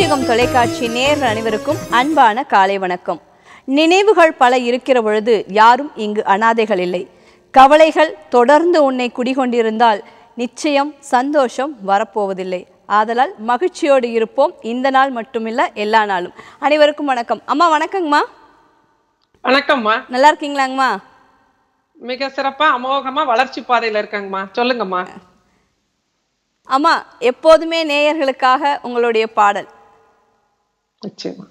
புதுயுகம் தொலைக்காட்சி நேயர்கள் அனைவருக்கும் அன்பான காலை வணக்கம் நினைவுகள் பல இருக்கிற பொழுது யாரும் இங்கு அனாதைகள் இல்லை கவலைகள் தொடர்ந்து உன்னை குடிகொண்டிருந்தால் நிச்சயம் சந்தோஷம் வரப்போவதில்லை ஆதலால் மகிழ்ச்சியோடு இருப்போம் இந்த நாள் மட்டுமில்ல எல்லா நாளும் அனைவருக்கும் வணக்கம் அம்மா வணக்கங்கம்மா வணக்கம்மா நல்லா இருக்கீங்களாங்கம்மா மிக சிறப்பா அமோகமா வளர்ச்சி பாதையில இருக்காங்கம்மா சொல்லுங்கம்மா அம்மா எப்போதுமே நேயர்களுக்காக உங்களுடைய பாடல் நிச்சயமா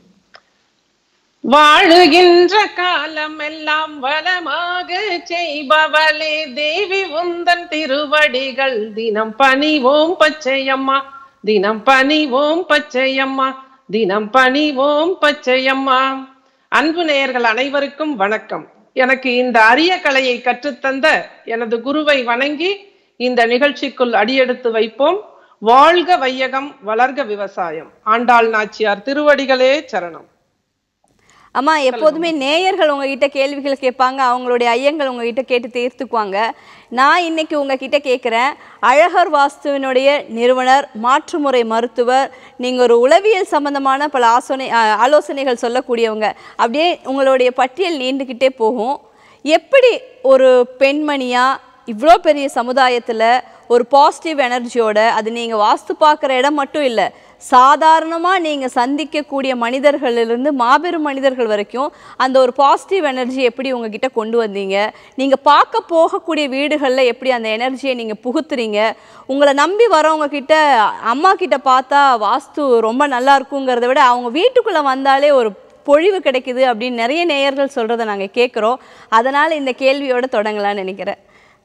வாழுகின்ற காலம் எல்லாம் வளமாக செய்பவளே தேவி உந்தன் திருவடிகள் தினம் பணிவோம் பச்சையம்மா தினம் பணிவோம் பச்சையம்மா தினம் பணிவோம் பச்சையம்மா அன்பு நேயர்கள் அனைவருக்கும் வணக்கம் எனக்கு இந்த அரிய கலையை கற்றுத்தந்த எனது குருவை வணங்கி இந்த நிகழ்ச்சிக்குள் அடியெடுத்து வைப்போம் வாழ்க வையகம் வளர்க விவசாயம் ஆண்டாள் நாச்சியார் திருவடிகளே சரணம் அம்மா எப்போதுமே நேயர்கள் உங்ககிட்ட கேள்விகள் கேட்பாங்க அவங்களுடைய ஐயங்கள் உங்ககிட்ட கேட்டு தீர்த்துக்குவாங்க நான் இன்னைக்கு உங்ககிட்ட கேட்குறேன் அழகர் வாஸ்துவினுடைய நிறுவனர் மாற்றுமுறை மருத்துவர் நீங்கள் ஒரு உளவியல் சம்பந்தமான பல ஆசோனை ஆ- ஆலோசனைகள் சொல்லக்கூடியவங்க அப்படியே உங்களுடைய பட்டியல் நீண்டுக்கிட்டே போகும் எப்படி ஒரு பெண்மணியா இவ்வளோ பெரிய சமுதாயத்தில் ஒரு பாசிட்டிவ் எனர்ஜியோட அது நீங்கள் வாஸ்து பார்க்குற இடம் மட்டும் இல்லை சாதாரணமாக நீங்கள் சந்திக்கக்கூடிய மனிதர்களிலிருந்து மாபெரும் மனிதர்கள் வரைக்கும் அந்த ஒரு பாசிட்டிவ் எனர்ஜி எப்படி உங்ககிட்ட கொண்டு வந்தீங்க நீங்கள் பார்க்க போகக்கூடிய வீடுகளில் எப்படி அந்த எனர்ஜியை நீங்கள் புகுத்துறீங்க உங்களை நம்பி வரவங்க கிட்ட அம்மா கிட்ட பார்த்தா வாஸ்து ரொம்ப நல்லா இருக்குங்கிறத விட அவங்க வீட்டுக்குள்ளே வந்தாலே ஒரு பொழிவு கிடைக்குது அப்படின்னு நிறைய நேயர்கள் சொல்கிறத நாங்கள் கேட்குறோம் அதனால் இந்த கேள்வியோட தொடங்கலாம்னு நினைக்கிறேன்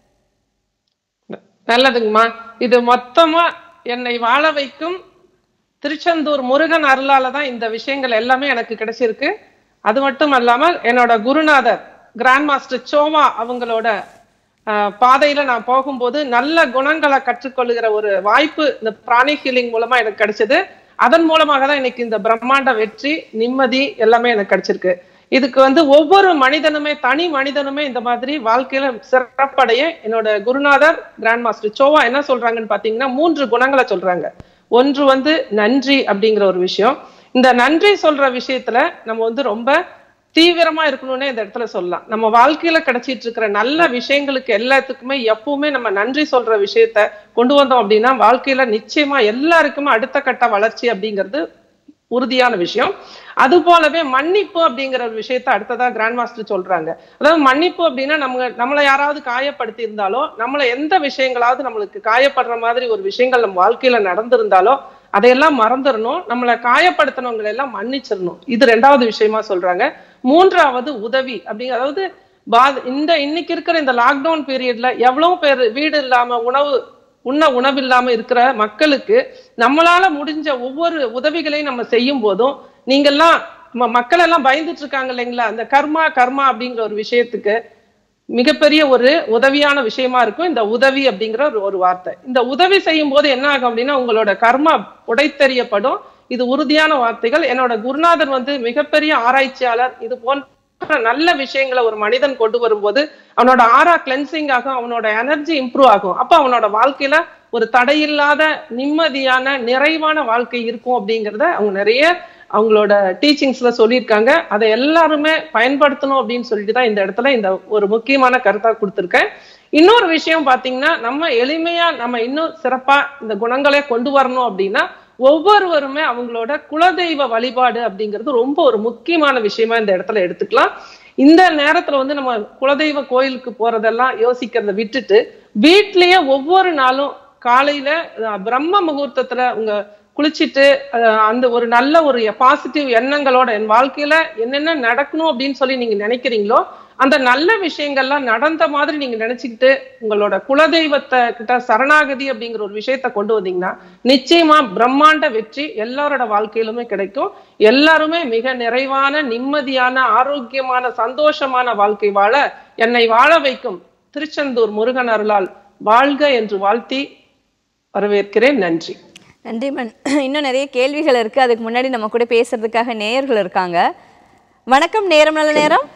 நல்லதுங்கம்மா இது மொத்தமா என்னை வாழ வைக்கும் திருச்செந்தூர் முருகன் அருளால தான் இந்த விஷயங்கள் எல்லாமே எனக்கு கிடைச்சிருக்கு அது மட்டும் அல்லாமல் என்னோட குருநாதர் கிராண்ட் மாஸ்டர் சோமா அவங்களோட ஆஹ், பாதையில நான் போகும்போது நல்ல குணங்களை கற்றுக்கொள்ளுகிற ஒரு வாய்ப்பு இந்த பிராணி ஹீலிங் மூலமா எனக்கு கிடைச்சது அதன் மூலமாக தான் எனக்கு இந்த பிரம்மாண்ட வெற்றி நிம்மதி எல்லாமே எனக்கு கிடைச்சிருக்கு இதுக்கு வந்து ஒவ்வொரு மனிதனுமே தனி மனிதனுமே இந்த மாதிரி வாழ்க்கையில சிறப்படைய என்னோட குருநாதர் கிராண்ட் மாஸ்டர் சோவா என்ன சொல்றாங்கன்னு பாத்தீங்கன்னா மூன்று குணங்களை சொல்றாங்க ஒன்று வந்து நன்றி அப்படிங்கிற ஒரு விஷயம் இந்த நன்றி சொல்ற விஷயத்துல நம்ம வந்து ரொம்ப தீவிரமா இருக்கணும்னே இந்த இடத்துல சொல்லலாம் நம்ம வாழ்க்கையில கிடைச்சிட்டு இருக்கிற நல்ல விஷயங்களுக்கு எல்லாத்துக்குமே எப்பவுமே நம்ம நன்றி சொல்ற விஷயத்த கொண்டு வந்தோம் அப்படின்னா வாழ்க்கையில நிச்சயமா எல்லாருக்குமே அடுத்த கட்ட வளர்ச்சி அப்படிங்கிறது உறுதியான விஷயம் அது போலவே மன்னிப்பு அப்படிங்கிற ஒரு விஷயத்த அடுத்ததா கிராண்ட் மாஸ்டர் சொல்றாங்க அதாவது மன்னிப்பு அப்படின்னா நம்ம நம்மளை யாராவது காயப்படுத்தி இருந்தாலோ நம்மளை எந்த விஷயங்களாவது நம்மளுக்கு காயப்படுற மாதிரி ஒரு விஷயங்கள் நம்ம வாழ்க்கையில நடந்திருந்தாலோ அதையெல்லாம் மறந்துடணும் நம்மளை காயப்படுத்தினவங்களை எல்லாம் மன்னிச்சிடணும் இது ரெண்டாவது விஷயமா சொல்றாங்க மூன்றாவது உதவி அப்படிங்க அதாவது பாத இந்த இன்னைக்கு இருக்கிற இந்த லாக்டவுன் பீரியட்ல எவ்வளவு பேர் வீடு இல்லாம உணவு உண்ண உணவு இல்லாம இருக்கிற மக்களுக்கு நம்மளால முடிஞ்ச ஒவ்வொரு உதவிகளையும் நம்ம செய்யும் போதும் நீங்கெல்லாம் ம- மக்கள் எல்லாம் பயந்துட்டு இருக்காங்க இல்லைங்களா அந்த கர்மா கர்மா அப்படிங்கிற ஒரு விஷயத்துக்கு மிகப்பெரிய ஒரு உதவியான விஷயமா இருக்கும் இந்த உதவி அப்படிங்கிற ஒரு ஒரு வார்த்தை இந்த உதவி செய்யும் போது என்ன ஆகும் அப்படின்னா உங்களோட கர்மா உடைத்தெறியப்படும் இது உறுதியான வார்த்தைகள் என்னோட குருநாதர் வந்து மிகப்பெரிய ஆராய்ச்சியாளர் இது போன்ற நல்ல விஷயங்களை ஒரு மனிதன் கொண்டு வரும்போது அவனோட ஆரா கிளென்சிங் ஆகும் அவனோட எனர்ஜி இம்ப்ரூவ் ஆகும் அப்ப அவனோட வாழ்க்கையில ஒரு தடையில்லாத நிம்மதியான நிறைவான வாழ்க்கை இருக்கும் அப்படிங்கறத அவங்க நிறைய அவங்களோட டீச்சிங்ஸ்ல சொல்லியிருக்காங்க அதை எல்லாருமே பயன்படுத்தணும் அப்படின்னு சொல்லிட்டு தான் இந்த இடத்துல இந்த ஒரு முக்கியமான கருத்தா கொடுத்துருக்கேன் இன்னொரு விஷயம் பாத்தீங்கன்னா நம்ம எளிமையா நம்ம இன்னும் சிறப்பா இந்த குணங்களை கொண்டு வரணும் அப்படின்னா ஒவ்வொருவருமே அவங்களோட குலதெய்வ வழிபாடு அப்படிங்கிறது ரொம்ப ஒரு முக்கியமான விஷயமா இந்த இடத்துல எடுத்துக்கலாம் இந்த நேரத்துல வந்து நம்ம குலதெய்வ கோயிலுக்கு போறதெல்லாம் யோசிக்கிறத விட்டுட்டு வீட்லயே ஒவ்வொரு நாளும் காலையில அஹ், பிரம்ம முகூர்த்தத்துல உங்க குளிச்சிட்டு அஹ், அந்த ஒரு நல்ல ஒரு பாசிட்டிவ் எண்ணங்களோட என் வாழ்க்கையில என்னென்ன நடக்கணும் அப்படின்னு சொல்லி நீங்க நினைக்கிறீங்களோ அந்த நல்ல விஷயங்கள்லாம் நடந்த மாதிரி நீங்க நினைச்சுக்கிட்டு உங்களோட குலதெய்வத்தை கிட்ட சரணாகதி அப்படிங்கிற ஒரு விஷயத்த கொண்டு வந்தீங்கன்னா நிச்சயமா பிரம்மாண்ட வெற்றி எல்லாரோட வாழ்க்கையிலுமே கிடைக்கும் எல்லாருமே மிக நிறைவான நிம்மதியான ஆரோக்கியமான சந்தோஷமான வாழ்க்கை வாழ என்னை வாழ வைக்கும் திருச்செந்தூர் முருகன் அருளால் வாழ்க என்று வாழ்த்தி வரவேற்கிறேன் நன்றி நன்றி மன் இன்னும் நிறைய கேள்விகள் இருக்கு அதுக்கு முன்னாடி நம்ம கூட பேசுறதுக்காக நேயர்கள் இருக்காங்க வணக்கம் நேரம் நல்ல நேரம்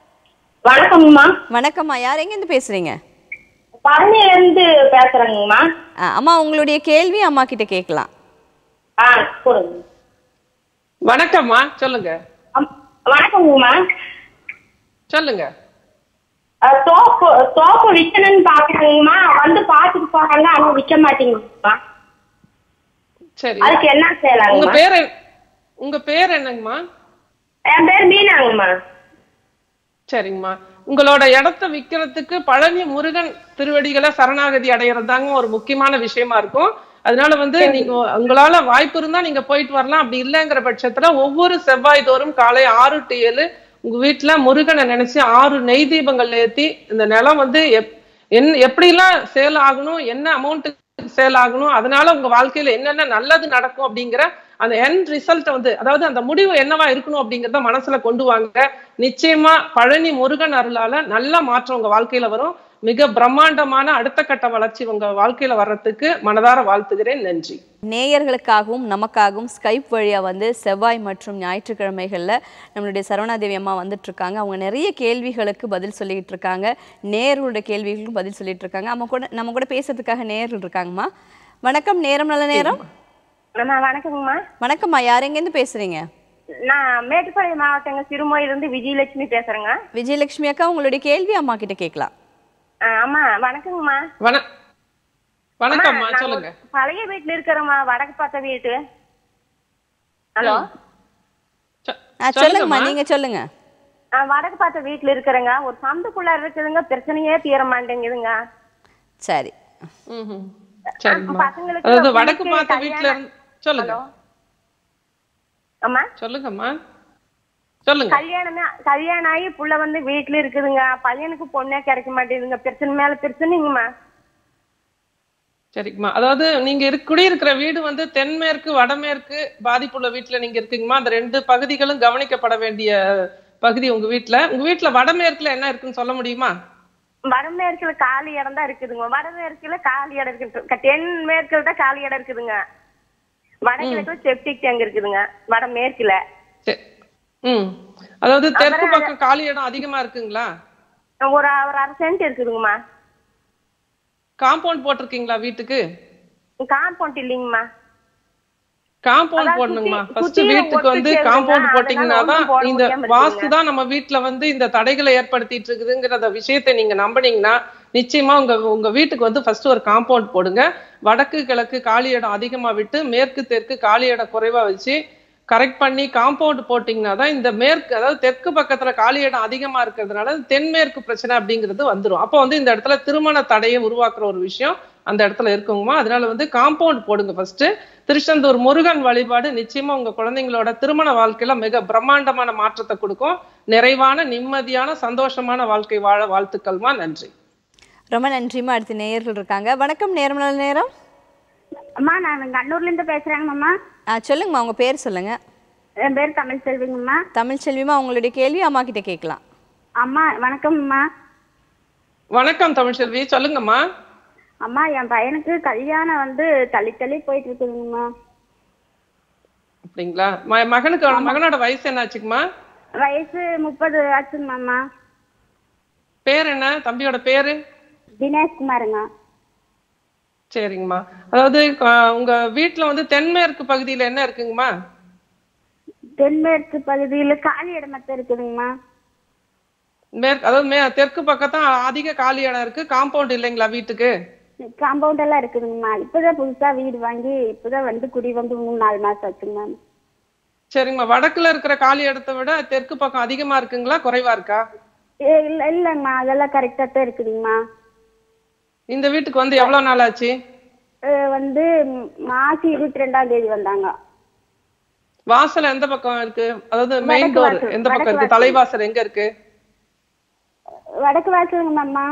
வணக்கம்மா வணக்கம்மா யார் எங்கேருந்து பேசுறீங்க பழனியில இருந்து பேசுறேங்கம்மா ஆ, அம்மா உங்களுடைய கேள்வி அம்மா கிட்ட கேட்கலாம் ஆ கொடுங்க வணக்கம்மா சொல்லுங்க அம்- வணக்கங்கம்மா சொல்லுங்க அஹ், சோப்பு சோப்பு விற்கணும்னு பாக்குறாங்கம்மா வந்து பாத்துட்டு போறாங்க ஆனா விற்க மாட்டேங்குதும்மா சரி அதுக்கு என்ன உங்க செய்யலாங்கம்மா பேர் என்ன- உங்க பேர் என்னங்கம்மா என் பேர் மீனாங்கம்மா சரிங்கம்மா உங்களோட இடத்த விக்கிறதுக்கு பழனி முருகன் திருவடிகளை சரணாகதி அடையிறது தாங்க ஒரு முக்கியமான விஷயமா இருக்கும் அதனால வந்து நீங்க உங்களால வாய்ப்பு இருந்தா நீங்க போயிட்டு வரலாம் அப்படி இல்லைங்கிற பட்சத்துல ஒவ்வொரு செவ்வாய் தோறும் காலை ஆறு டு ஏழு உங்க வீட்டுல முருகனை நினைச்சு ஆறு நெய் தீபங்கள் ஏத்தி இந்த நிலம் வந்து எப் என் எப்படிலாம் சேல் ஆகணும் என்ன அமௌண்ட் சேல் ஆகணும் அதனால உங்க வாழ்க்கையில என்னென்ன நல்லது நடக்கும் அப்படிங்கிற அந்த எண்ட் ரிசல்ட் வந்து அதாவது அந்த முடிவு என்னவா இருக்கணும் அப்படிங்கறத மனசுல கொண்டு வாங்க நிச்சயமா பழனி முருகன் அருளால நல்ல மாற்றம் உங்க வாழ்க்கையில வரும் மிக பிரம்மாண்டமான அடுத்த கட்ட வளர்ச்சி உங்க வாழ்க்கையில வர்றதுக்கு மனதார வாழ்த்துகிறேன் நன்றி நேயர்களுக்காகவும் நமக்காகவும் ஸ்கைப் வழியாக வந்து செவ்வாய் மற்றும் ஞாயிற்றுக்கிழமைகளில் நம்மளுடைய சரவணாதேவி அம்மா வந்துட்டு இருக்காங்க அவங்க நிறைய கேள்விகளுக்கு பதில் சொல்லிட்டு இருக்காங்க நேயர்களுடைய கேள்விகளுக்கும் பதில் சொல்லிட்டு இருக்காங்க நம்ம கூட நம்ம கூட பேசுறதுக்காக நேயர்கள் இருக்காங்கம்மா வணக்கம் நேரம் நல்ல நேரம் அம்மா வணக்கங்கம்மா வணக்கம்மா யார் எங்கேருந்து பேசுறீங்க நான் மேட்டுப்பாளையம் மாவட்டங்க சிறுமோயிலிருந்து விஜயலட்சுமி பேசுறேங்க விஜயலட்சுமி அக்கா உங்களுடைய கேள்வி அம்மா கிட்ட கேட்கலாம் அஹ், அம்மா வணக்கங்கம்மா வண வணக்கம்மா அம்மா, நான் சொல்லுங்க ஒரு பழைய வீட்டுல இருக்கிறேம்மா வடக்கு பார்த்த வீட்டு ஹலோ சொ- ஆ சொல்லுங்கம்மா நீங்க சொல்லுங்க நான் வடக்கு பார்த்த வீட்டுல இருக்கிறேங்க ஒரு சந்துக்குள்ள இருக்குதுங்க பிரச்சனையே தீர மாட்டேங்குதுங்க சரி ம்ஹும். சரிங்கம்மா பசங்களுக்கு அதாவது வடக்கு வீட்டுக்கு பார்த்த வீட்டுல கல்யாணம் இருந்து சொல்லுங்க ஹலோ அம்மா சொல்லுங்கம்மா சொல்லுங்க கல்யாணமே கல்யாணம் ஆகி புள்ள வந்து வீட்டுல இருக்குதுங்க பையனுக்கு பொண்ணே கிடைக்க மாட்டேங்குதுங்க பிரச்சனை மேல பிரச்சனைங்கம்மா சரிங்கம்மா அதாவது நீங்க இருக்க- குடியிருக்கிற வீடு வந்து தென்மேற்கு வடமேற்கு பாதிப்புள்ள வீட்டுல நீங்க இருக்கீங்கம்மா அந்த ரெண்டு பகுதிகளும் கவனிக்கப்பட வேண்டிய பகுதி உங்க வீட்டுல உங்க வீட்டுல வடமேற்குல என்ன இருக்குன்னு சொல்ல முடியுமா வடமேற்குல காலி இடம் தான் இருக்குதுங்க வடமேற்குல காலி இடம் இருக்குது தென் மேற்குல தான் காலி இடம் இருக்குதுங்க வடகிழக்குல செப்டிக் டேங்க் இருக்குதுங்க வடமேற்குல சரி. ம் அதாவது தெற்கு பக்கம் காலி இடம் அதிகமா இருக்குங்களா ஒரு ஒரு அரை சென்ட் இருக்குதுங்கம்மா காம்பவுண்ட் போட்டிருக்கீங்களா வீட்டுக்கு காம்பவுண்ட் இல்லைங்கம்மா காம்பவுண்ட் அதான் போடணுங்கம்மா சுத்தி- ஃபர்ஸ்ட் சுத்தியில வீட்டுக்கு வந்து ஒட்டுச்சு காம்பவுண்ட் இருக்குங்க, போட்டீங்கன்னா அதனால தான் ஒண்ணும் போட இந்த முடியாம வாஸ்து தான் நம்ம வீட்டுல வந்து இந்த தடைகளை ஏற்படுத்திட்டு இருக்குதுங்கிற விஷயத்தை நீங்க நம்பினீங்கன்னா நிச்சயமா உங்க உங்க வீட்டுக்கு வந்து ஃபர்ஸ்ட் ஒரு காம்பவுண்ட் போடுங்க வடக்கு கிழக்கு காலி இடம் அதிகமா விட்டு மேற்கு தெற்கு காலி இடம் குறைவா வச்சு கரெக்ட் பண்ணி காம்பவுண்ட் போட்டீங்கன்னா தான் இந்த மேற்கு அதாவது தெற்கு பக்கத்துல காலி இடம் அதிகமா இருக்கிறதுனால தென்மேற்கு பிரச்சனை அப்படிங்கிறது வந்துரும் அப்போ வந்து இந்த இடத்துல திருமண தடையை உருவாக்குற ஒரு விஷயம் அந்த இடத்துல இருக்குங்கம்மா அதனால வந்து காம்பவுண்ட் போடுங்க ஃபர்ஸ்ட் திருச்செந்தூர் முருகன் வழிபாடு நிச்சயமா உங்க குழந்தைங்களோட திருமண வாழ்க்கையில மிக பிரம்மாண்டமான மாற்றத்தை கொடுக்கும் நிறைவான நிம்மதியான சந்தோஷமான வாழ்க்கை வாழ வாழ்த்துக்கள்மா நன்றி ரொம்ப நன்றிம்மா அடுத்து நேயர்கள் இருக்காங்க வணக்கம் நேரம் நல்ல நேரம் அம்மா நான் கண்ணூர்ல இருந்து பேசுறேங்கம்மா ஆ சொல்லுங்கம்மா உங்க பேர் சொல்லுங்க என் பேர் தமிழ் செல்விங்கம்மா தமிழ்ச்செல்விமா உங்களுடைய கேள்வி அம்மா கிட்ட கேட்கலாம் அம்மா வணக்கம்மா வணக்கம் தமிழ்செல்வி சொல்லுங்கம்மா அம்மா என் பையனுக்கு கல்யாணம் வந்து தள்ளி தள்ளி போயிட்டு இருக்குதுங்கம்மா அப்படிங்களா ம- மகனுக்கு மகனோட வயசு என்னாச்சுங்கம்மா வயசு முப்பது ஆச்சுங்கம்மா பேர் என்ன தம்பியோட பேரு தினேஷ்குமாருங்க சரிங்கம்மா அதாவது அஹ், உங்க வீட்டுல வந்து தென்மேற்கு பகுதியில என்ன இருக்குங்கம்மா தென்மேற்கு பகுதியில் காலி இடமத்த இருக்குதுங்கம்மா மேற்கு அதாவது மே தெற்கு பக்கத்தான் அதிக காலி இடம் இருக்கு காம்பவுண்ட் இல்லைங்களா வீட்டுக்கு காம்பவுண்ட் எல்லாம் இருக்குதுங்கம்மா இப்பதான் புதுசா வீடு வாங்கி இப்பதான் வந்து குடி வந்து மூணு நாலு மாசம் ஆச்சுங்கம்மா சரிங்கம்மா வடக்குல இருக்கிற காலி இடத்தை விட தெற்கு பக்கம் அதிகமா இருக்குங்களா குறைவா இருக்கா ஏ இல்ல இல்லைங்கம்மா அதெல்லாம் கரெக்டா தான் இருக்குதுங்கம்மா இந்த வீட்டுக்கு வந்து எவ்வளவு நாள் ஆச்சு அஹ் வந்து ம், மாசி இருபத்தி ரெண்டாம் தேதி வந்தாங்க வாசல் எந்த பக்கம் இருக்கு அதாவது மெயின் வடக்கு டோர் வாசல், எந்த பக்கம் வடக்கு இருக்கு தலைவாசல் எங்க இருக்கு வடக்கு வாசலுங்கம்மா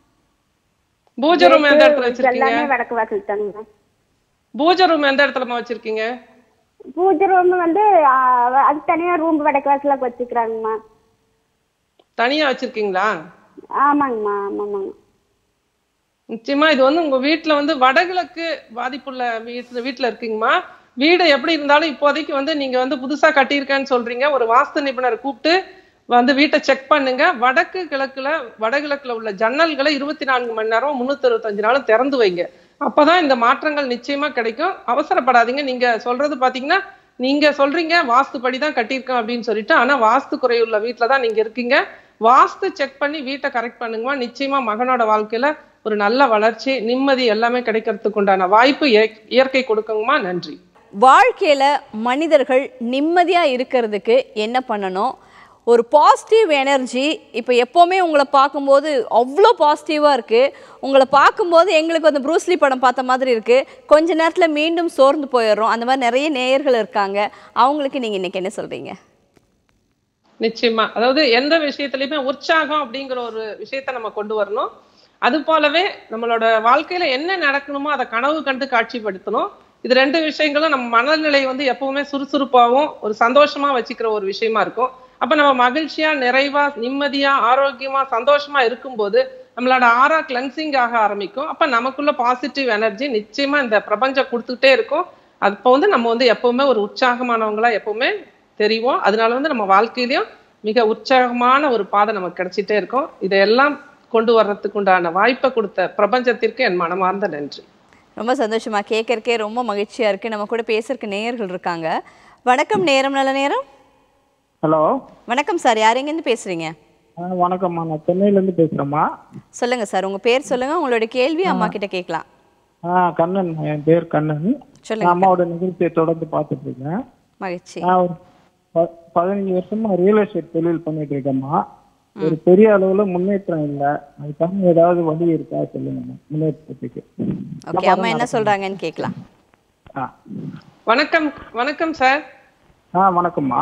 பூஜை ரூம் எந்த இடத்துல வச்சிருக்கீங்க எல்லாமே வடக்கு வாசல் தாங்க பூஜை ரூம் எந்த இடத்துல வச்சிருக்கீங்க பூஜை ரூம் வந்து ஆ, அது தனியா ரூம் வடக்கு வாசல வச்சுக்கிறாங்கம்மா தனியா வச்சிருக்கீங்களா ஆமாங்கம்மா ஆமாம்மாங்க நிச்சயமா இது வந்து உங்க வீட்டுல வந்து வடகிழக்கு பாதிப்புள்ள வீட்டுல வீட்டுல இருக்கீங்கம்மா வீடு எப்படி இருந்தாலும் இப்போதைக்கு வந்து நீங்க வந்து புதுசா கட்டியிருக்கேன்னு சொல்றீங்க ஒரு வாஸ்து நிபுணரை கூப்பிட்டு வந்து வீட்டை செக் பண்ணுங்க வடக்கு கிழக்குல வடகிழக்குல உள்ள ஜன்னல்களை இருபத்தி நான்கு மணி நேரம் முன்னூத்தி அறுபத்தஞ்சு நாளும் திறந்து வைங்க அப்பதான் இந்த மாற்றங்கள் நிச்சயமா கிடைக்கும் அவசரப்படாதீங்க நீங்க சொல்றது பாத்தீங்கன்னா நீங்க சொல்றீங்க வாஸ்துப்படி தான் கட்டியிருக்கோம் அப்படின்னு சொல்லிட்டு ஆனா வாஸ்து குறையுள்ள வீட்டுல தான் நீங்க இருக்கீங்க வாஸ்து செக் பண்ணி வீட்டை கரெக்ட் பண்ணுங்கம்மா நிச்சயமா மகனோட வாழ்க்கையில ஒரு நல்ல வளர்ச்சி நிம்மதி எல்லாமே கிடைக்கிறதுக்கு உண்டான வாய்ப்பு இயற்கை- இயற்கை கொடுக்குங்கம்மா நன்றி வாழ்க்கையில மனிதர்கள் நிம்மதியா இருக்கிறதுக்கு என்ன பண்ணணும் ஒரு பாசிட்டிவ் எனர்ஜி இப்போ எப்போவுமே உங்களை பார்க்கும்போது அவ்வளோ பாசிட்டிவாக இருக்குது உங்களை பார்க்கும்போது எங்களுக்கு அந்த ப்ரூஸ்லி படம் பார்த்த மாதிரி இருக்குது கொஞ்ச நேரத்தில் மீண்டும் சோர்ந்து போயிடுறோம் அந்த மாதிரி நிறைய நேயர்கள் இருக்காங்க அவங்களுக்கு நீங்கள் இன்னைக்கு என்ன சொல்கிறீங்க நிச்சயமா அதாவது எந்த விஷயத்துலயுமே உற்சாகம் அப்படிங்கிற ஒரு விஷயத்த நம்ம கொண்டு வரணும் அது போலவே நம்மளோட வாழ்க்கையில என்ன நடக்கணுமோ அதை கனவு கண்டு காட்சிப்படுத்தணும் இது ரெண்டு விஷயங்களும் நம்ம மனநிலை வந்து எப்பவுமே சுறுசுறுப்பாகவும் ஒரு சந்தோஷமா வச்சுக்கிற ஒரு விஷயமா இருக்கும் அப்ப நம்ம மகிழ்ச்சியா நிறைவா நிம்மதியா ஆரோக்கியமா சந்தோஷமா இருக்கும்போது நம்மளோட ஆறா கிளென்சிங் ஆக ஆரம்பிக்கும் அப்ப நமக்குள்ள பாசிட்டிவ் எனர்ஜி நிச்சயமா இந்த பிரபஞ்சம் கொடுத்துட்டே இருக்கும் அப்போ வந்து நம்ம வந்து எப்பவுமே ஒரு உற்சாகமானவங்களா எப்பவுமே தெரியும் அதனால வந்து நம்ம வாழ்க்கையிலயும் மிக உற்சாகமான ஒரு பாதை நமக்கு கிடைச்சிட்டே இருக்கும் இதையெல்லாம் கொண்டு வர்றதுக்கு உண்டான வாய்ப்பை கொடுத்த பிரபஞ்சத்திற்கு என் மனமார்ந்த நன்றி ரொம்ப சந்தோஷமா கேட்கறக்கே ரொம்ப மகிழ்ச்சியாக இருக்குது நம்ம கூட பேசுறதுக்கு நேயர்கள் இருக்காங்க வணக்கம் நேரம் நல்ல நேரம் ஹலோ வணக்கம் சார் யார் எங்கேருந்து பேசுகிறீங்க ஆ, வணக்கம்மா நான் சென்னையிலேருந்து பேசுகிறேம்மா சொல்லுங்கள் சார் உங்கள் பேர் சொல்லுங்கள் உங்களோட கேள்வி அம்மா கிட்ட கேட்கலாம் ஆ கண்ணன் என் பேர் கண்ணன் சொல்லுங்க. நான் அம்மாவோட நிகழ்ச்சியை தொடர்ந்து பார்த்துட்டு இருக்கேன் மகிழ்ச்சி நான் ஒரு ப- பதினஞ்சு வருஷமா ரியல் எஸ்டேட் தொழில் பண்ணிட்டு இருக்கேம்மா ஒரு பெரிய அளவுல முன்னேற்றம் இல்லை அதுக்காக ஏதாவது வழி இருக்கா சொல்லுங்கம்மா முன்னேற்றத்துக்கு ஓகே அம்மா என்ன சொல்கிறாங்கன்னு கேட்கலாம் ஆ வணக்கம் வணக்கம் சார் ஆ வணக்கம்மா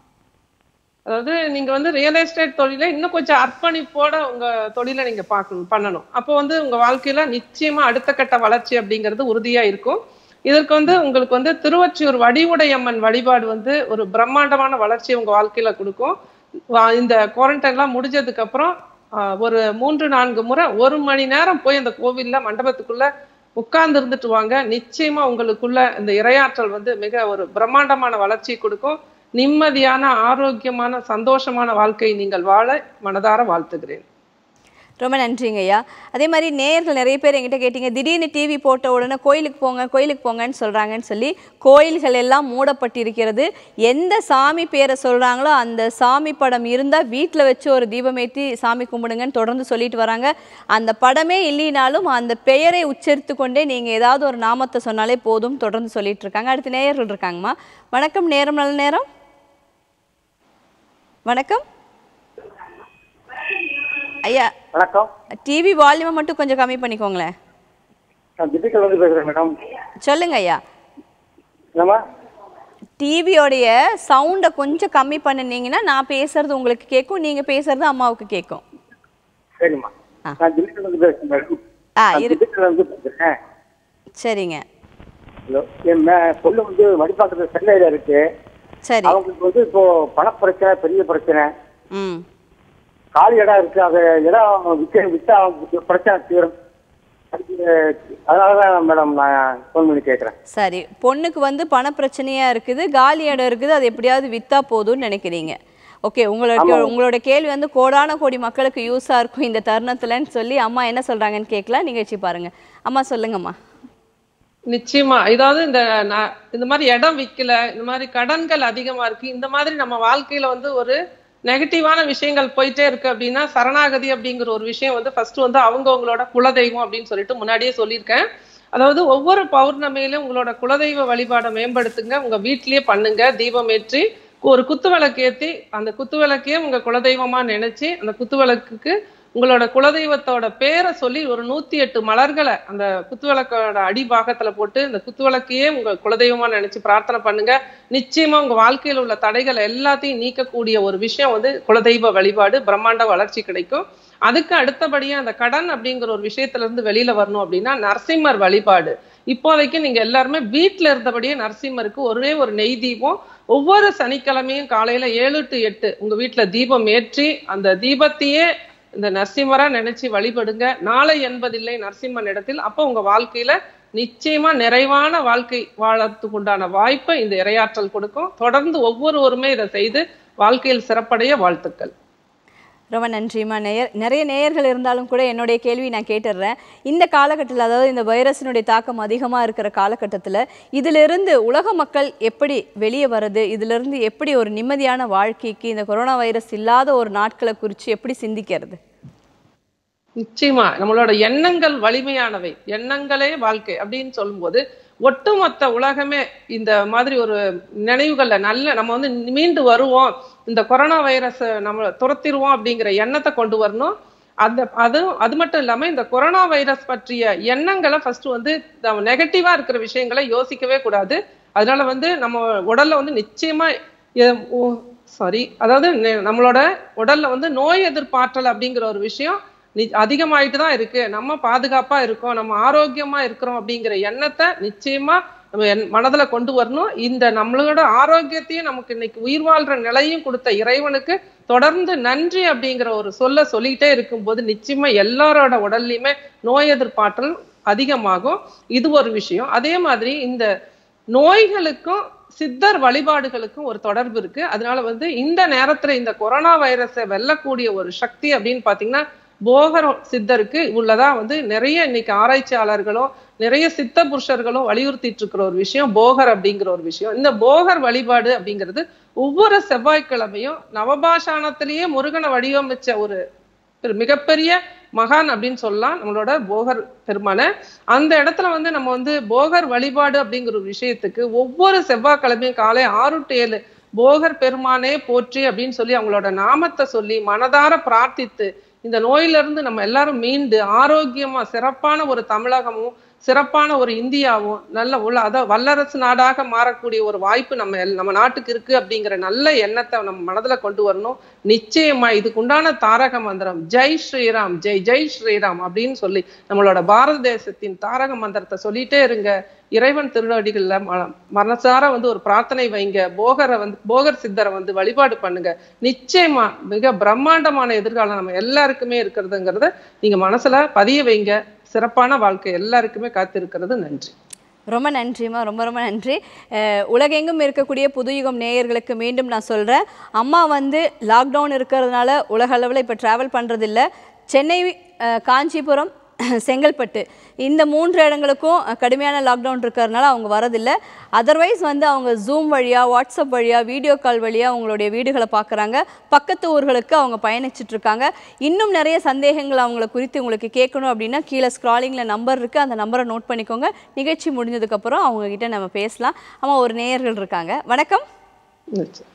அதாவது நீங்க வந்து ரியல் எஸ்டேட் தொழில இன்னும் கொஞ்சம் அர்ப்பணிப்போட உங்க தொழிலை நீங்க பார்க்கணும் பண்ணணும் அப்போ வந்து உங்க வாழ்க்கையில நிச்சயமா அடுத்த கட்ட வளர்ச்சி அப்படிங்கிறது உறுதியா இருக்கும் இதற்கு வந்து உங்களுக்கு வந்து திருவொற்றியூர் வடிவுடையம்மன் வழிபாடு வந்து ஒரு பிரம்மாண்டமான வளர்ச்சியை உங்க வாழ்க்கையில கொடுக்கும் வா- இந்த குவாரண்டைன்லாம் முடிஞ்சதுக்கு அப்புறம் ஆஹ், ஒரு மூன்று நான்கு முறை ஒரு மணி நேரம் போய் அந்த கோவில்ல மண்டபத்துக்குள்ள உட்கார்ந்து இருந்துட்டு வாங்க நிச்சயமா உங்களுக்குள்ள இந்த இரையாற்றல் வந்து மிக ஒரு பிரம்மாண்டமான வளர்ச்சி கொடுக்கும் நிம்மதியான ஆரோக்கியமான சந்தோஷமான வாழ்க்கை நீங்கள் வாழ மனதார வாழ்த்துகிறேன் ரொம்ப நன்றிங்க ஐயா அதே மாதிரி நேயர்கள் நிறைய பேர் என்கிட்ட கேட்டீங்க திடீர்னு டிவி போட்ட உடனே கோயிலுக்கு போங்க கோயிலுக்கு போங்கன்னு சொல்கிறாங்கன்னு சொல்லி கோயில்கள் எல்லாம் மூடப்பட்டிருக்கிறது எந்த சாமி பேரை சொல்கிறாங்களோ அந்த சாமி படம் இருந்தால் வீட்டில் வச்சு ஒரு தீபமேற்றி சாமி கும்பிடுங்கன்னு தொடர்ந்து சொல்லிட்டு வராங்க அந்த படமே இல்லைனாலும் அந்த பெயரை உச்சரித்து கொண்டே நீங்கள் ஏதாவது ஒரு நாமத்தை சொன்னாலே போதும் தொடர்ந்து சொல்லிட்டு இருக்காங்க அடுத்து நேயர்கள் இருக்காங்கம்மா வணக்கம் நேரம் நல்ல நேரம் வணக்கம் ஐயா வணக்கம் டிவி வால்யூமை மட்டும் கொஞ்சம் கம்மி பண்ணிக்கோங்களேன் நான் திண்டுக்கல் வந்து பேசுறேன் மேடம் சொல்லுங்க ஐயா என்னம்மா டிவியோடைய சவுண்டை கொஞ்சம் கம்மி பண்ணுனீங்கன்னா நான் பேசுறது உங்களுக்கு கேட்கும் நீங்க பேசுறது அம்மாவுக்கு கேட்கும் சரிம்மா ஆ. நான் திண்டுக்கல் வந்து பேசுறேன் மேடம் ஆ நான் இரு திண்டுக்கல் வந்து பேசுறேன் சரிங்க ஹலோ என் மே- பொண்ணு வந்து மடிப்பாக்கத்துல சென்னையில இருக்கு சரி அவங்களுக்கு வந்து இப்போ பணப்பிரச்சனை பெரிய பிரச்சனை ம் காலி இடம் இருக்கு அது இடம் விற்க வித்தா அவங்களுக்கு பிரச்சனை தீரும் அதுக்கு அதனாலதான் மேடம் நான் ஃபோன் பண்ணி கேட்கறேன் சரி பொண்ணுக்கு வந்து பண பிரச்சனையா இருக்குது காலி இடம் இருக்குது அது எப்படியாவது வித்தா போதும்னு நினைக்கிறீங்க ஓகே உங்களோட உங்களோட கேள்வி வந்து கோடான கோடி மக்களுக்கு யூஸா இருக்கும் இந்த தருணத்துலன்னு சொல்லி அம்மா என்ன சொல்றாங்கன்னு கேட்கலாம் நிகழ்ச்சி பாருங்க அம்மா சொல்லுங்கம்மா நிச்சயமா இதாவது இந்த ந- இந்த மாதிரி இடம் விக்கல இந்த மாதிரி கடன்கள் அதிகமா இருக்கு இந்த மாதிரி நம்ம வாழ்க்கையில வந்து ஒரு நெகட்டிவான விஷயங்கள் போயிட்டே இருக்கு அப்படின்னா சரணாகதி அப்படிங்கிற ஒரு விஷயம் வந்து ஃபர்ஸ்ட் வந்து அவங்கவங்களோட குலதெய்வம் அப்படின்னு சொல்லிட்டு முன்னாடியே சொல்லியிருக்கேன் அதாவது ஒவ்வொரு பௌர்ணமியிலும் உங்களோட குலதெய்வ வழிபாடை மேம்படுத்துங்க உங்க வீட்டிலேயே பண்ணுங்க தீபம் ஏற்றி ஒரு குத்து விளக்கு ஏத்தி அந்த குத்து விளக்கையே உங்க குலதெய்வமா நினைச்சு அந்த குத்து விளக்குக்கு உங்களோட குலதெய்வத்தோட பேரை சொல்லி ஒரு நூத்தி எட்டு மலர்களை அந்த குத்துவிளக்கோட அடிபாகத்துல போட்டு இந்த குத்துவிளக்கையே உங்க குலதெய்வமா நினைச்சு பிரார்த்தனை பண்ணுங்க நிச்சயமா உங்க வாழ்க்கையில உள்ள தடைகள் எல்லாத்தையும் நீக்கக்கூடிய ஒரு விஷயம் வந்து குலதெய்வ வழிபாடு பிரம்மாண்ட வளர்ச்சி கிடைக்கும் அதுக்கு அடுத்தபடியா அந்த கடன் அப்படிங்கிற ஒரு விஷயத்துல இருந்து வெளியில வரணும் அப்படின்னா நரசிம்மர் வழிபாடு இப்போதைக்கு நீங்க எல்லாருமே வீட்ல இருந்தபடியே நரசிம்மருக்கு ஒரே ஒரு நெய் தீபம் ஒவ்வொரு சனிக்கிழமையும் காலையில ஏழு டு எட்டு உங்க வீட்ல தீபம் ஏற்றி அந்த தீபத்தையே இந்த நரசிம்மரா நினைச்சு வழிபடுங்க நாளை என்பதில்லை நரசிம்மன் இடத்தில் அப்போ உங்க வாழ்க்கையில நிச்சயமா நிறைவான வாழ்க்கை வாழறதுக்கு உண்டான வாய்ப்பை இந்த இரையாற்றல் கொடுக்கும் தொடர்ந்து ஒவ்வொருவருமே இதை செய்து வாழ்க்கையில் சிறப்படைய வாழ்த்துக்கள் ரொம்ப நன்றிம்மா நேயர் நிறைய நேயர்கள் இருந்தாலும் கூட என்னுடைய கேள்வி நான் கேட்டுடுறேன் இந்த காலகட்டத்தில் அதாவது இந்த வைரஸினுடைய தாக்கம் அதிகமாக இருக்கிற காலகட்டத்தில் இதிலிருந்து உலக மக்கள் எப்படி வெளியே வருது இதிலிருந்து எப்படி ஒரு நிம்மதியான வாழ்க்கைக்கு இந்த கொரோனா வைரஸ் இல்லாத ஒரு நாட்களை குறித்து எப்படி சிந்திக்கிறது நிச்சயமா நம்மளோட எண்ணங்கள் வலிமையானவை எண்ணங்களே வாழ்க்கை அப்படின்னு சொல்லும்போது ஒட்டுமொத்த உலகமே இந்த மாதிரி ஒரு நினைவுகள்ல நல்ல நம்ம வந்து மீண்டு வருவோம் இந்த கொரோனா வைரஸ் நம்ம துரத்திடுவோம் அப்படிங்கிற எண்ணத்தை கொண்டு வரணும் அந்த அது அது மட்டும் இல்லாம இந்த கொரோனா வைரஸ் பற்றிய எண்ணங்களை ஃபர்ஸ்ட் வந்து நெகட்டிவா இருக்கிற விஷயங்களை யோசிக்கவே கூடாது அதனால வந்து நம்ம உடல்ல வந்து நிச்சயமா சாரி அதாவது நெ- நம்மளோட உடல்ல வந்து நோய் எதிர்ப்பாற்றல் அப்படிங்கிற ஒரு விஷயம் நி- அதிகமாயிட்டு தான் இருக்கு நம்ம பாதுகாப்பா இருக்கோம் நம்ம ஆரோக்கியமா இருக்கிறோம் அப்படிங்கிற எண்ணத்தை நிச்சயமா நம்ம என்- மனதுல கொண்டு வரணும் இந்த நம்மளோட ஆரோக்கியத்தையும் நமக்கு இன்னைக்கு உயிர் வாழ்ற நிலையும் கொடுத்த இறைவனுக்கு தொடர்ந்து நன்றி அப்படிங்கிற ஒரு சொல்ல சொல்லிக்கிட்டே இருக்கும்போது நிச்சயமா எல்லாரோட உடல்லையுமே நோய் எதிர்ப்பாற்றல் அதிகமாகும் இது ஒரு விஷயம் அதே மாதிரி இந்த நோய்களுக்கும் சித்தர் வழிபாடுகளுக்கும் ஒரு தொடர்பு இருக்கு அதனால வந்து இந்த நேரத்துல இந்த கொரோனா வைரஸை வெல்லக்கூடிய ஒரு சக்தி அப்படின்னு பாத்தீங்கன்னா போகர் சித்தருக்கு உள்ளதா வந்து நிறைய இன்னைக்கு ஆராய்ச்சியாளர்களும் நிறைய சித்த புருஷர்களும் வலியுறுத்திட்டு இருக்கிற ஒரு விஷயம் போகர் அப்படிங்கிற ஒரு விஷயம் இந்த போகர் வழிபாடு அப்படிங்கிறது ஒவ்வொரு செவ்வாய்க்கிழமையும் நவபாஷானத்திலேயே முருகனை வடிவமைச்ச ஒரு ஒரு மிகப்பெரிய மகான் அப்படின்னு சொல்லலாம் நம்மளோட போகர் பெருமானை அந்த இடத்துல வந்து நம்ம வந்து போகர் வழிபாடு அப்படிங்கிற ஒரு விஷயத்துக்கு ஒவ்வொரு செவ்வாய்க்கிழமையும் காலை ஆறு டு ஏழு போகர் பெருமானே போற்றி அப்படின்னு சொல்லி அவங்களோட நாமத்தை சொல்லி மனதார பிரார்த்தித்து இந்த நோயிலிருந்து நம்ம எல்லாரும் மீண்டு ஆரோக்கியமா சிறப்பான ஒரு தமிழகமும் சிறப்பான ஒரு இந்தியாவும் நல்ல உள்ள அதாவது வல்லரசு நாடாக மாறக்கூடிய ஒரு வாய்ப்பு நம்ம எல்- நம்ம நாட்டுக்கு இருக்கு அப்படிங்கிற நல்ல எண்ணத்தை நம்ம மனதுல கொண்டு வரணும் நிச்சயமா இதுக்கு உண்டான தாரக மந்திரம் ஜெய் ஸ்ரீராம் ஜெய் ஜெய் ஸ்ரீராம் அப்படின்னு சொல்லி நம்மளோட பாரத தேசத்தின் தாரக மந்திரத்தை சொல்லிட்டே இருங்க இறைவன் திருவடிகள்ல ம- மனசார வந்து ஒரு பிரார்த்தனை வைங்க போகரை வந்து போகர் சித்தரை வந்து வழிபாடு பண்ணுங்க நிச்சயமா மிக பிரம்மாண்டமான எதிர்காலம் நம்ம எல்லாருக்குமே இருக்கிறதுங்கிறத நீங்க மனசுல பதிய வைங்க சிறப்பான வாழ்க்கை எல்லாருக்குமே காத்திருக்கிறது நன்றி ரொம்ப நன்றிம்மா ரொம்ப ரொம்ப நன்றி அஹ், உலகெங்கும் இருக்கக்கூடிய புதுயுகம் நேயர்களுக்கு மீண்டும் நான் சொல்கிறேன் அம்மா வந்து லாக்டவுன் இருக்கிறதுனால உலக அளவில் இப்போ ட்ராவல் பண்ணுறதில்ல சென்னை அஹ், காஞ்சிபுரம் செங்கல்பட்டு இந்த மூன்று இடங்களுக்கும் அஹ், கடுமையான லாக்டவுன் இருக்கிறதுனால அவங்க வரதில்லை அதர்வைஸ் வந்து அவங்க ஜூம் வழியாக வாட்ஸ்அப் வழியாக வீடியோ கால் வழியாக அவங்களுடைய வீடுகளை பார்க்குறாங்க பக்கத்து ஊர்களுக்கு அவங்க பயணிச்சுட்டு இருக்காங்க இன்னும் நிறைய சந்தேகங்கள் அவங்கள குறித்து உங்களுக்கு கேட்கணும் அப்படின்னா கீழே ஸ்க்ராலிங்கில் நம்பர் இருக்குது அந்த நம்பரை நோட் பண்ணிக்கோங்க நிகழ்ச்சி முடிஞ்சதுக்கப்புறம் அவங்க கிட்ட நம்ம பேசலாம் ஆமாம் ஒரு நேயர்கள் இருக்காங்க வணக்கம் நிச்சயம்.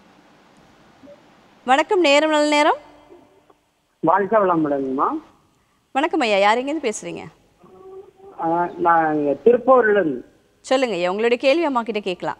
வணக்கம் நேரம் நல்ல நேரம் வாழ்க்கை வளமுடங்கம்மா வணக்கம் ஐயா யார் எங்கேருந்து பேசுகிறீங்க ஆஹ் நான் இங்க திருப்பூர்ல இருந்து சொல்லுங்க ஐயா உங்களுடைய கேள்வி அம்மா கிட்ட கேட்கலாம்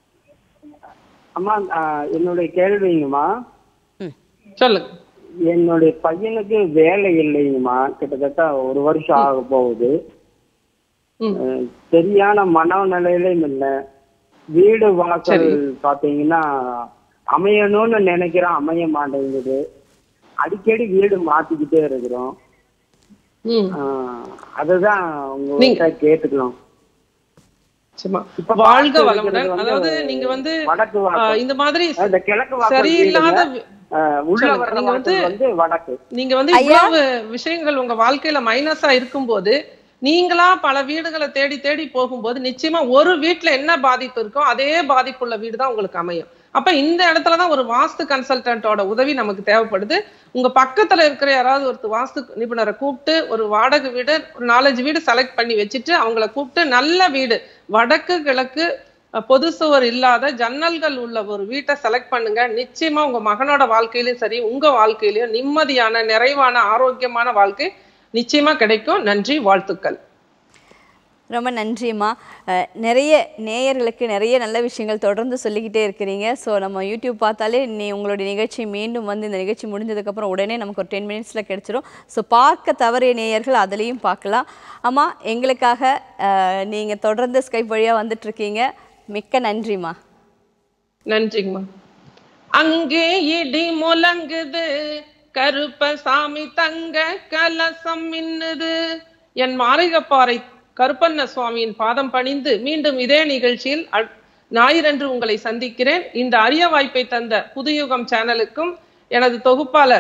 அம்மா ஆஹ் என்னுடைய கேள்விங்கம்மா ம் சொல்லுங்க என்னுடைய பையனுக்கு வேலை இல்லைங்கம்மா கிட்டத்தட்ட ஒரு வருஷம் ஆக போகுது ம். ஆஹ் சரியான மனநிலையிலும் இல்லை வீடு வாசல் பாத்தீங்கன்னா அமையணும்னு நினைக்கிறோம் அமைய மாட்டேங்குது அடிக்கடி வீடு மாத்திக்கிட்டே இருக்கிறோம் ம் ஆஹ் அதுதான் உங்ககிட்ட கேட்டுக்கலாம் நிச்சயமா. இப்ப வாழ்க பார்த்து வளமுடன் இருக்கிறது வந்து அதாவது நீங்க வந்து வடக்கு வாசல். ஆஹ், இந்த மாதிரி இந்த கிழக்கு வாசல் சரியில்லாத வீடுங்க. ஆஹ் உள்ள சொல்லுங்க. வர்ற நீங்க வந்து- வாசல் வந்து வடக்கு நீங்க வந்து ஐயா? இவ்வளவு விஷயங்கள் உங்க வாழ்க்கையில மைனஸா இருக்கும்போது நீங்களா பல வீடுகளை தேடி தேடி போகும்போது நிச்சயமா ஒரு வீட்ல என்ன பாதிப்பு இருக்கோ அதே பாதிப்புள்ள வீடு தான் உங்களுக்கு அமையும் அப்ப இந்த இடத்துலதான் ஒரு வாஸ்து கன்சல்டன்ட்டோட உதவி நமக்கு தேவைப்படுது உங்க பக்கத்துல இருக்கிற யாராவது ஒரு வாஸ்து நிபுணரை கூப்பிட்டு ஒரு வாடகை வீடு ஒரு நாலஞ்சு வீடு செலக்ட் பண்ணி வச்சுட்டு அவங்கள கூப்பிட்டு நல்ல வீடு வடக்கு கிழக்கு அஹ், பொது சுவர் இல்லாத ஜன்னல்கள் உள்ள ஒரு வீட்டை செலக்ட் பண்ணுங்க நிச்சயமா உங்க மகனோட வாழ்க்கையிலயும் சரி உங்க வாழ்க்கையிலயும் நிம்மதியான நிறைவான ஆரோக்கியமான வாழ்க்கை நிச்சயமா கிடைக்கும் நன்றி வாழ்த்துக்கள் ரொம்ப நன்றிம்மா அஹ், நிறைய நேயர்களுக்கு நிறைய நல்ல விஷயங்கள் தொடர்ந்து சொல்லிக்கிட்டே இருக்கிறீங்க ஸோ நம்ம யூடியூப் பார்த்தாலே நீ உங்களுடைய நிகழ்ச்சி மீண்டும் வந்து இந்த நிகழ்ச்சி முடிஞ்சதுக்கப்புறம் உடனே நமக்கு ஒரு டென் மினிட்ஸில் கிடச்சிரும் ஸோ பார்க்க தவறிய நேயர்கள் அதுலேயும் பார்க்கலாம் அம்மா எங்களுக்காக நீங்கள் தொடர்ந்து ஸ்கைப் வழியாக வந்துட்ருக்கீங்க மிக்க நன்றிம்மா நன்றிங்கம்மா அங்கே இடி முழங்குது கருப்பசாமி தங்க கலசம் மின்னுது என் மாளிகப்பாறை கருப்பண்ண சுவாமியின் பாதம் பணிந்து மீண்டும் இதே நிகழ்ச்சியில் அ- ஞாயிறன்று உங்களை சந்திக்கிறேன் இந்த அரிய வாய்ப்பை தந்த புதுயுகம் சேனலுக்கும் எனது தொகுப்பாளர்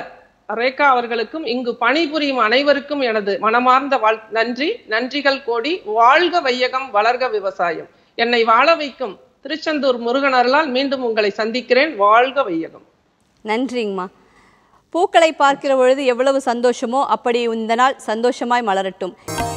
ரேகா அவர்களுக்கும் இங்கு பணிபுரியும் அனைவருக்கும் எனது மனமார்ந்த வாழ் நன்றி நன்றிகள் கோடி வாழ்க வையகம் வளர்க விவசாயம் என்னை வாழ வைக்கும் திருச்செந்தூர் முருகன் அருளால் மீண்டும் உங்களை சந்திக்கிறேன் வாழ்க வையகம் நன்றிங்கம்மா பூக்களை பார்க்கிற பொழுது எவ்வளவு சந்தோஷமோ அப்படி இந்த நாள் சந்தோஷமாய் மலரட்டும்